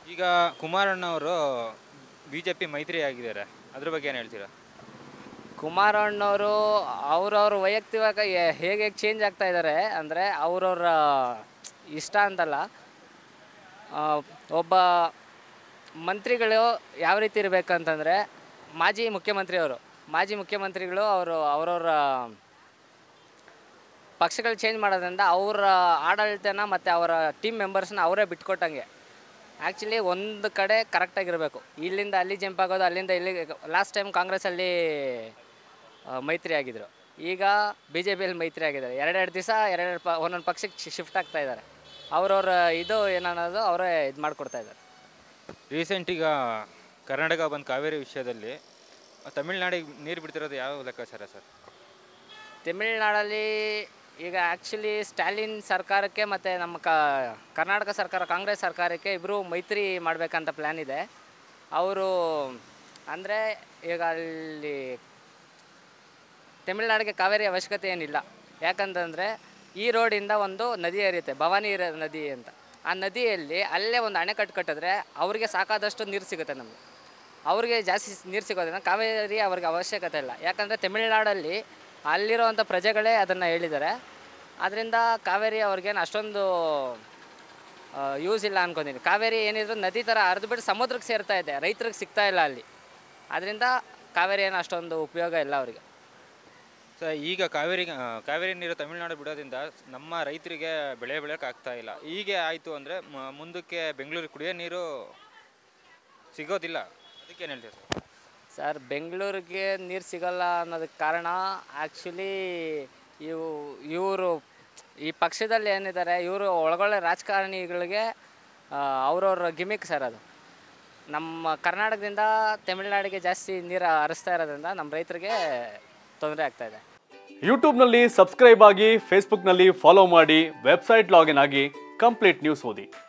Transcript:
ಈಗ ಕುಮಾರಣ್ಣವರು B J P ಮೈತ್ರಿ ಆಗಿದ್ದಾರೆ ಅದ್ರ ಬಗ್ಗೆ ಏನು ಹೇಳ್ತೀರಾ ಕುಮಾರಣ್ಣವರು ಅವ್ರವ್ರ ವೈಯಕ್ತಿಕ ಹೇಗೆ ಹೇಗೆ ಚೇಂಜ್ ಆಗ್ತಾ ಇದ್ದಾರೆ ಅಂದರೆ ಅವ್ರವ್ರ ಇಷ್ಟ ಅಂತಲ್ಲ ಆ, ಒಬ್ಬ ಮಂತ್ರಿಗಳು ಯಾವ ರೀತಿ ಇರಬೇಕಂತಂದರೆ ಮಾಜಿ ಮುಖ್ಯಮಂತ್ರಿಯವರು ಮಾಜಿ ಮುಖ್ಯಮಂತ್ರಿಗಳು ಅವರು ಅವರವ್ರ ಪಕ್ಷಗಳು ಚೇಂಜ್ ಮಾಡೋದ್ರಿಂದ ಅವರ ಆಡಳಿತನ ಮತ್ತು ಅವರ ಟೀಮ್ ಮೆಂಬರ್ಸ್ನ ಅವರೇ ಬಿಟ್ಕೊಟ್ಟಂಗೆ ಆ್ಯಕ್ಚುಲಿ ಒಂದು ಕಡೆ ಕರೆಕ್ಟಾಗಿರಬೇಕು ಇಲ್ಲಿಂದ ಅಲ್ಲಿ ಜಂಪ್ ಆಗೋದು ಅಲ್ಲಿಂದ ಇಲ್ಲಿ ಲಾಸ್ಟ್ ಟೈಮ್ ಕಾಂಗ್ರೆಸ್ಸಲ್ಲಿ ಆ, ಮೈತ್ರಿ ಆಗಿದ್ರು ಈಗ ಬಿ ಜೆ ಪಿಯಲ್ಲಿ ಮೈತ್ರಿ ಆಗಿದ್ದಾರೆ ಎರಡೆರಡು ದಿವಸ ಎರಡೆರಡು ಪ ಒಂದೊಂದು ಪಕ್ಷಕ್ಕೆ ಶಿಫ್ಟ್ ಆಗ್ತಾ ಇದ್ದಾರೆ ಅವ್ರವ್ರ ಇದು ಏನನ್ನೋದು ಅವರೇ ಇದು ಮಾಡಿಕೊಡ್ತಾ ಇದ್ದಾರೆ ರೀಸೆಂಟ್ ಈಗ ಕರ್ನಾಟಕ ಬಂದು ಕಾವೇರಿ ವಿಷಯದಲ್ಲಿ ತಮಿಳ್ನಾಡಿಗೆ ನೀರು ಬಿಡ್ತಿರೋದು ಯಾವ ಲೆಕ್ಕಾಚಾರ ಸರ್ ತಮಿಳ್ನಾಡಲ್ಲಿ ಈಗ ಆ್ಯಕ್ಚುಲಿ ಸ್ಟಾಲಿನ್ ಸರ್ಕಾರಕ್ಕೆ ಮತ್ತು ನಮ್ಮ ಕ ಕರ್ನಾಟಕ ಸರ್ಕಾರ ಕಾಂಗ್ರೆಸ್ ಸರ್ಕಾರಕ್ಕೆ ಇಬ್ಬರು ಮೈತ್ರಿ ಮಾಡಬೇಕಂತ ಪ್ಲ್ಯಾನ್ ಇದೆ ಅವರು ಅಂದರೆ ಈಗ ಅಲ್ಲಿ ತಮಿಳ್ನಾಡಿಗೆ ಕಾವೇರಿ ಅವಶ್ಯಕತೆ ಏನಿಲ್ಲ ಯಾಕಂತಂದರೆ ಈ ರೋಡಿಂದ ಒಂದು ನದಿ ಹರಿಯುತ್ತೆ ಭವಾನಿ ರ- ನದಿ ಅಂತ ಆ ನದಿಯಲ್ಲಿ ಅಲ್ಲೇ ಒಂದು ಅಣೆಕಟ್ಟು ಕಟ್ಟಿದ್ರೆ ಅವರಿಗೆ ಸಾಕಾದಷ್ಟು ನೀರು ಸಿಗುತ್ತೆ ನಮಗೆ ಅವ್ರಿಗೆ ಜಾಸ್ತಿ ನೀರು ಸಿಗೋದ್ರಿಂದ ಕಾವೇರಿ ಅವ್ರಿಗೆ ಅವಶ್ಯಕತೆ ಇಲ್ಲ ಯಾಕಂದರೆ ತಮಿಳ್ನಾಡಲ್ಲಿ ಅಲ್ಲಿರೋವಂಥ ಪ್ರಜೆಗಳೇ ಅದನ್ನು ಹೇಳಿದ್ದಾರೆ ಆದ್ದರಿಂದ ಕಾವೇರಿ ಅವ್ರಿಗೇನು ಅಷ್ಟೊಂದು ಯೂಸ್ ಇಲ್ಲ ಅನ್ಕೊತೀನಿ ಕಾವೇರಿ ಏನಿದ್ರು ನದಿ ಥರ ಹರಿದ್ಬಿಟ್ಟು ಸಮುದ್ರಕ್ಕೆ ಸೇರ್ತಾ ಇದೆ ರೈತರಿಗೆ ಸಿಗ್ತಾ ಇಲ್ಲ ಅಲ್ಲಿ ಅದರಿಂದ ಕಾವೇರಿ ಏನು ಅಷ್ಟೊಂದು ಉಪಯೋಗ ಇಲ್ಲ ಅವರಿಗೆ ಸರ್ ಈಗ ಕಾವೇರಿ ಆ, ಕಾವೇರಿ ನೀರು ತಮಿಳ್ನಾಡು ಬಿಡೋದ್ರಿಂದ ನಮ್ಮ ರೈತರಿಗೆ ಬೆಳೆ ಬೆಳೆಯೋಕೆ ಆಗ್ತಾ ಇಲ್ಲ ಹೀಗೆ ಆಯಿತು ಅಂದರೆ ಮುಂದಕ್ಕೆ ಬೆಂಗಳೂರಿಗೆ ಕುಡಿಯೋ ನೀರು ಸಿಗೋದಿಲ್ಲ ಅದಕ್ಕೆ ಏನು ಹೇಳ್ತೀರಾ ಸರ್ ಸರ್ ಬೆಂಗಳೂರಿಗೆ ನೀರು ಸಿಗಲ್ಲ ಅನ್ನೋದಕ್ಕೆ ಕಾರಣ ಆ್ಯಕ್ಚುಲಿ ಇವು ಇವರು ಈ ಪಕ್ಷದಲ್ಲಿ ಏನಿದ್ದಾರೆ ಇವರು ಒಳಗೊಳ್ಳೆ ರಾಜಕಾರಣಿಗಳಿಗೆ ಅವ್ರವ್ರ ಗಿಮಿಕ್ ಸರ್ ಅದು ನಮ್ಮ ಕರ್ನಾಟಕದಿಂದ ತಮಿಳ್ನಾಡಿಗೆ ಜಾಸ್ತಿ ನೀರು ಹರಿಸ್ತಾ ಇರೋದ್ರಿಂದ ನಮ್ಮ ರೈತರಿಗೆ ತೊಂದರೆ ಆಗ್ತಾ ಇದೆ ಯೂಟ್ಯೂಬ್ನಲ್ಲಿ ಸಬ್ಸ್ಕ್ರೈಬ್ ಆಗಿ ಫೇಸ್ಬುಕ್ನಲ್ಲಿ ಫಾಲೋ ಮಾಡಿ ವೆಬ್ಸೈಟ್ ಲಾಗಿನ್ ಆಗಿ ಕಂಪ್ಲೀಟ್ ನ್ಯೂಸ್ ಓದಿ